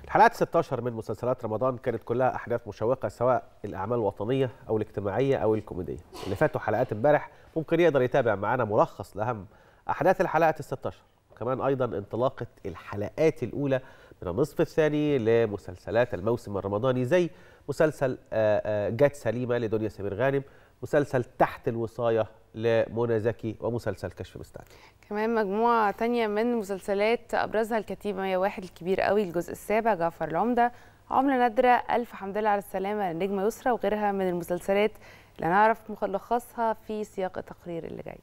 حلقات 16 من مسلسلات رمضان كانت كلها احداث مشوقه سواء الاعمال الوطنيه او الاجتماعيه او الكوميديه اللي فاتوا حلقات امبارح ممكن يقدر يتابع معانا ملخص لاهم احداث الحلقات ال 16 وكمان ايضا انطلاقه الحلقات الاولى من النصف الثاني لمسلسلات الموسم الرمضاني زي مسلسل آه، آه، جات سليمه لدنيا سمير غانم مسلسل تحت الوصايه لمنى زكي ومسلسل كشف مستعد كمان مجموعة تانية من مسلسلات أبرزها الكتيبة 101 الكبير قوي الجزء السابع جعفر العمدة عملة نادرة ألف حمد لله على السلامة النجمة يسرى وغيرها من المسلسلات اللي هنعرف ملخصها في سياق التقرير اللي جاي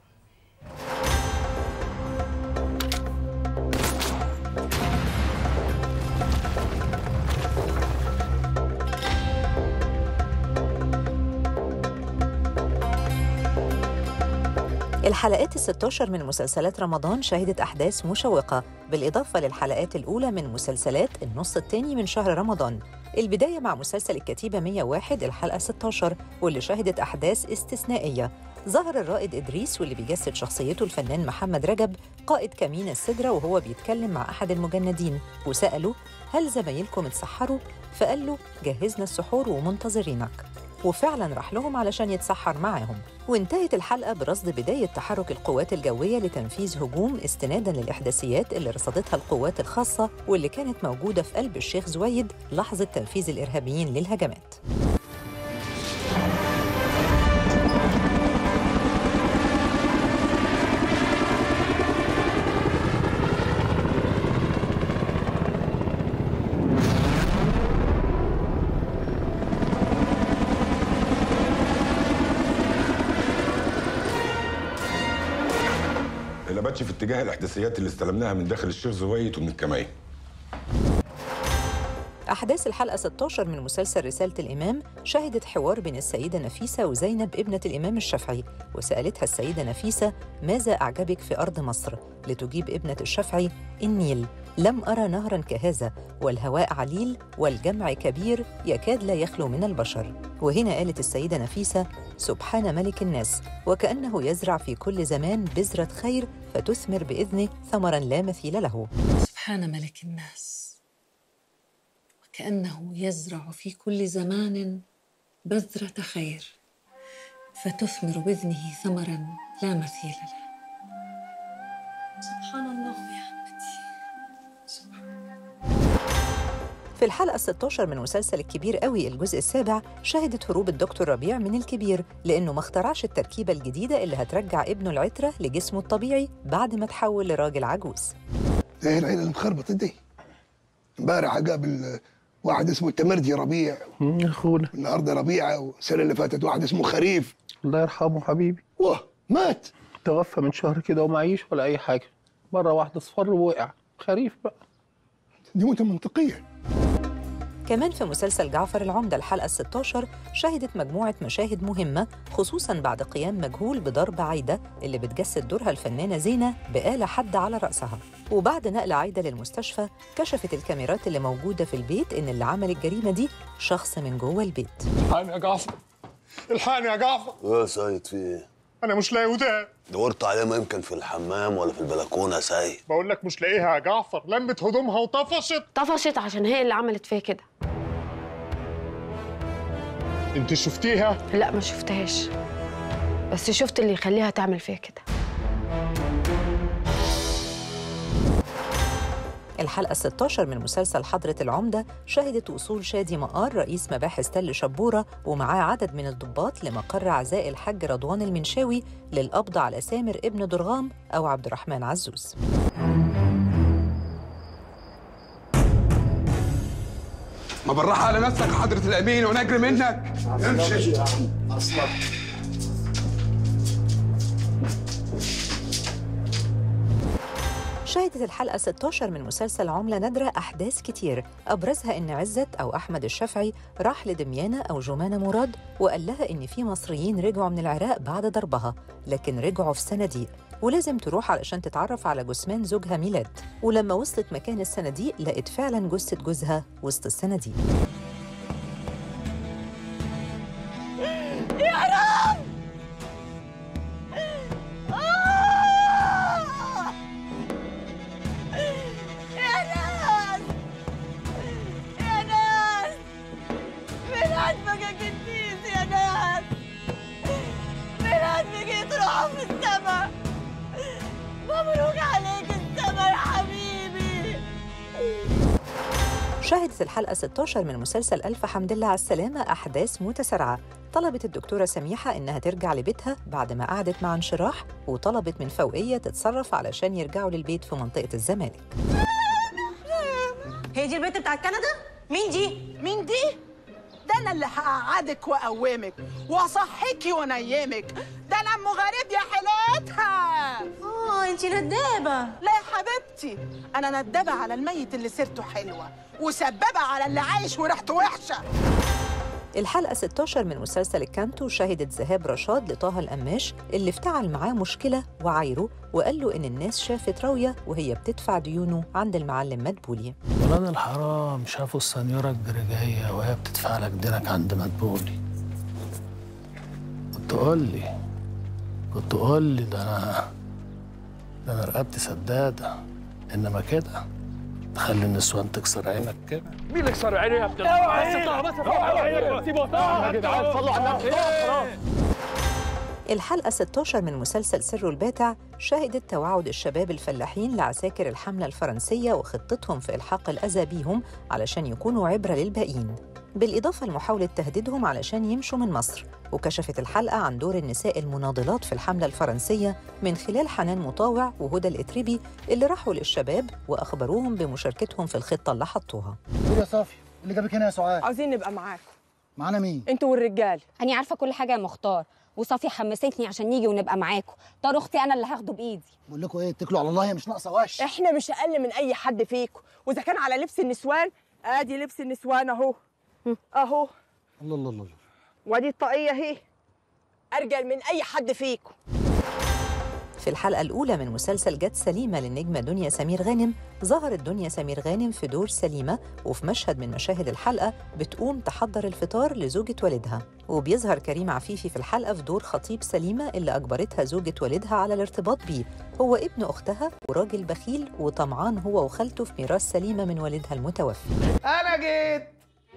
الحلقات ال 16 من مسلسلات رمضان شهدت أحداث مشوقة بالإضافة للحلقات الأولى من مسلسلات النص الثاني من شهر رمضان البداية مع مسلسل الكتيبة 101 الحلقة 16 واللي شهدت أحداث استثنائية ظهر الرائد إدريس واللي بيجسد شخصيته الفنان محمد رجب قائد كمين السدرة وهو بيتكلم مع أحد المجندين وسأله هل زمايلكم اتسحروا؟ فقال له جهزنا السحور ومنتظرينك وفعلا راح لهم علشان يتسحر معاهم وانتهت الحلقة برصد بداية تحرك القوات الجوية لتنفيذ هجوم استنادا للإحداثيات اللي رصدتها القوات الخاصة واللي كانت موجودة في قلب الشيخ زويد لحظة تنفيذ الإرهابيين للهجمات لبتش في اتجاه الاحداثيات اللي استلمناها من داخل الشيخ زويت ومن الكمائن أحداث الحلقة 16 من مسلسل رسالة الإمام شهدت حوار بين السيدة نفيسة وزينب ابنة الإمام الشافعي وسألتها السيدة نفيسة ماذا أعجبك في أرض مصر؟ لتجيب ابنة الشافعي النيل لم أرى نهرا كهذا والهواء عليل والجمع كبير يكاد لا يخلو من البشر وهنا قالت السيدة نفيسة سبحان ملك الناس وكأنه يزرع في كل زمان بذرة خير فتثمر بإذنه ثمرا لا مثيل له سبحان ملك الناس وكأنه يزرع في كل زمان بذرة خير فتثمر بإذنه ثمرا لا مثيل له سبحان الله يا عمتي في الحلقة 16 من مسلسل الكبير قوي الجزء السابع شهدت هروب الدكتور ربيع من الكبير لأنه ما اخترعش التركيبة الجديدة اللي هترجع ابنه العترة لجسمه الطبيعي بعد ما تحول لراجل عجوز ايه العيله المخربطه دي امبارح قابل واحد اسمه التمردي ربيع اخونا النهارده ربيعه والسنه اللي فاتت واحد اسمه خريف الله يرحمه حبيبي واه مات توفى من شهر كده ومعيش ولا اي حاجه مره واحده اصفر ووقع خريف بقى دي موتة منطقيه كمان في مسلسل جعفر العمدة الحلقة 16 شهدت مجموعة مشاهد مهمة خصوصا بعد قيام مجهول بضرب عايدة اللي بتجسد دورها الفنانة زينة بآلة حد على رأسها وبعد نقل عايدة للمستشفى كشفت الكاميرات اللي موجودة في البيت إن اللي عمل الجريمة دي شخص من جوه البيت الحقني يا جعفر الحقني يا جعفر يا سيد في ايه؟ انا مش لاقي ودان دورت عليه ما يمكن في الحمام ولا في البلكونه يا سيد بقول لك مش لاقيها يا جعفر لمت هدومها وطفشت طفشت عشان هي اللي عملت فيا كده انت شفتيها لا ما شفتهاش بس شفت اللي يخليها تعمل فيا كده الحلقة 16 من مسلسل حضرة العمدة شهدت وصول شادي مقار رئيس مباحث تل شبورة ومعاه عدد من الضباط لمقر عزاء الحاج رضوان المنشاوي للقبض على سامر ابن درغام أو عبد الرحمن عزوز ما بالراحة على نفسك يا حضرة الأمين وأنا أجري منك امشي اصلا شهدت الحلقة 16 من مسلسل عملة نادرة أحداث كتير أبرزها إن عزت أو أحمد الشافعي راح لدميانة أو جمانة مراد وقال لها إن في مصريين رجعوا من العراق بعد ضربها لكن رجعوا في صناديق ولازم تروح علشان تتعرف على جثمان زوجها ميلاد ولما وصلت مكان الصناديق لقت فعلا جثة جوزها وسط الصناديق يا رب يا ناس مبروك عليك السما يا حبيبي شهدت الحلقة 16 من مسلسل ألف حمد لله على السلامة أحداث متسارعة طلبت الدكتورة سميحة إنها ترجع لبيتها بعد ما قعدت مع انشراح وطلبت من فوقية تتصرف علشان يرجعوا للبيت في منطقة الزمالك هي دي البنت بتاعت كندا؟ مين دي؟ مين دي؟ ده انا اللي هقعدك واقومك واصحيكي وانيمك ده انا ام غريب يا حلوتها اه انتي ندابه لا يا حبيبتي انا ندابه على الميت اللي سيرته حلوه وسبابه على اللي عايش وريحته وحشه الحلقة 16 من مسلسل الكانتو شهدت ذهاب رشاد لطه القماش اللي افتعل معاه مشكلة وعايره وقال له إن الناس شافت راوية وهي بتدفع ديونه عند المعلم مدبولي ولاد الحرام شافوا السنيورة الجريجية وهي بتدفع لك دينك عند مدبولي كنت قول لي كنت قول لي ده انا ده انا رقبتي سدادة انما كده تخلي النسوان تكسر عينك كده مين اللي كسر عيني يا ابن اوعى بس عينك. اطلع بس اوعى اطلع عينك. سيبه اوعى يا جدعان صلوا على النبي خلاص الحلقة 16 من مسلسل سر الباتع شهدت توعد الشباب الفلاحين لعساكر الحملة الفرنسية وخطتهم في إلحاق الأذى بيهم علشان يكونوا عبرة للباقيين بالإضافة لمحاولة تهديدهم علشان يمشوا من مصر وكشفت الحلقة عن دور النساء المناضلات في الحملة الفرنسية من خلال حنان مطاوع وهدى الإتربي اللي راحوا للشباب وأخبروهم بمشاركتهم في الخطة اللي حطوها قول يا صافي اللي جابك هنا يا سعاد عاوزين نبقى معاكم معانا مين انتوا والرجال أنا عارفة كل حاجة يا مختار وصافي حمستني عشان نيجي ونبقى معاكم طار أختي أنا اللي هاخده بإيدي بقول لكم ايه اتكلوا على الله هي مش ناقصه وش احنا مش اقل من اي حد فيكم واذا كان على لبس النسوان ادي لبس النسوان اهو اهو الله الله الله وادي الطاقيه اهي ارجل من اي حد فيكم في الحلقة الأولى من مسلسل جت سليمة للنجمة دنيا سمير غانم ظهرت دنيا سمير غانم في دور سليمة وفي مشهد من مشاهد الحلقة بتقوم تحضر الفطار لزوجة والدها وبيظهر كريم عفيفي في الحلقة في دور خطيب سليمة اللي أجبرتها زوجة والدها على الارتباط بيه هو ابن أختها وراجل بخيل وطمعان هو وخالته في ميراث سليمة من والدها المتوفي انا جيت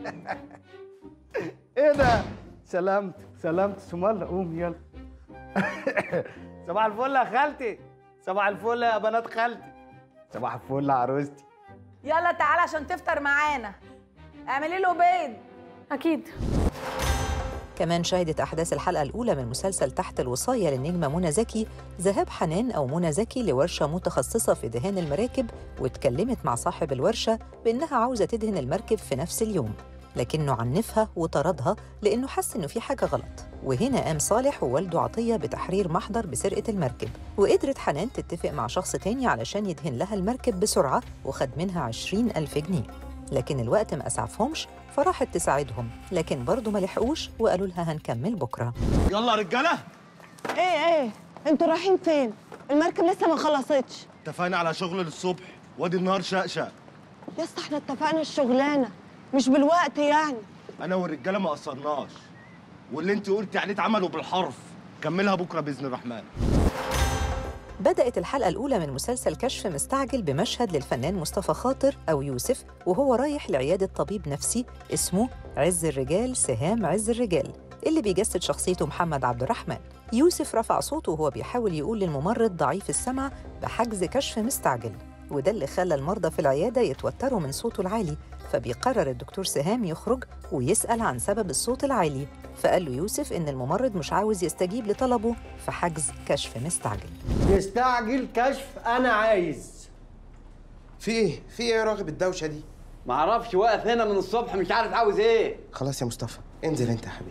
ايه ده سلامت سلامت سمال قوم يلا صباح الفل يا خالتي صباح الفل يا بنات خالتي صباح الفل يا عروستي يلا تعالى عشان تفطر معانا اعملي له بيض اكيد كمان شهدت أحداث الحلقة الأولى من مسلسل تحت الوصاية للنجمة منى زكي ذهاب حنان أو منى زكي لورشة متخصصة في دهان المراكب واتكلمت مع صاحب الورشة بإنها عاوزة تدهن المركب في نفس اليوم لكنه عنفها وطردها لأنه حس إنه في حاجة غلط وهنا قام صالح ووالده عطية بتحرير محضر بسرقة المركب وقدرت حنان تتفق مع شخص تاني علشان يدهن لها المركب بسرعة وخد منها عشرين ألف جنيه لكن الوقت ما أسعفهمش فراحت تساعدهم لكن برضه ما لحقوش وقالوا لها هنكمل بكرة يلا يا رجاله ايه ايه انتوا رايحين فين المركب لسه ما خلصتش اتفقنا على شغل للصبح وادي النهار شقشق يا اسطى احنا اتفقنا الشغلانه مش بالوقت يعني انا والرجاله ما قصرناش واللي انت قلتي عليه اتعملوا بالحرف كملها بكره باذن الرحمن بدأت الحلقة الأولى من مسلسل كشف مستعجل بمشهد للفنان مصطفى خاطر أو يوسف وهو رايح لعيادة طبيب نفسي اسمه عز الرجال سهام عز الرجال اللي بيجسد شخصيته محمد عبد الرحمن يوسف رفع صوته وهو بيحاول يقول للممرض ضعيف السمع بحجز كشف مستعجل وده اللي خلى المرضى في العيادة يتوتروا من صوته العالي فبيقرر الدكتور سهام يخرج ويسأل عن سبب الصوت العالي فقال له يوسف إن الممرض مش عاوز يستجيب لطلبه في حجز كشف مستعجل يستعجل كشف انا عايز في ايه؟ في ايه يا راغب الدوشه دي؟ معرفش واقف هنا من الصبح مش عارف عاوز ايه خلاص يا مصطفى انزل انت يا حبيبي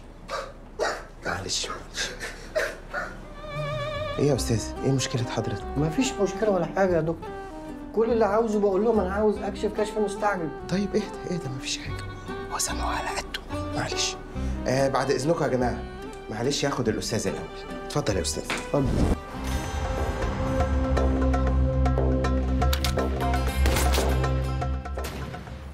معلش معلش ايه يا استاذ؟ ايه مشكله حضرتك؟ مفيش مشكلة ولا حاجة يا دكتور كل اللي عاوزه بقول لهم أنا عاوز أكشف كشف مستعجل طيب اهدى اهدى مفيش حاجه هو سامعه على قده معلش آه بعد اذنكم يا جماعه معلش ياخد الاستاذ الاول اتفضل يا استاذ اتفضل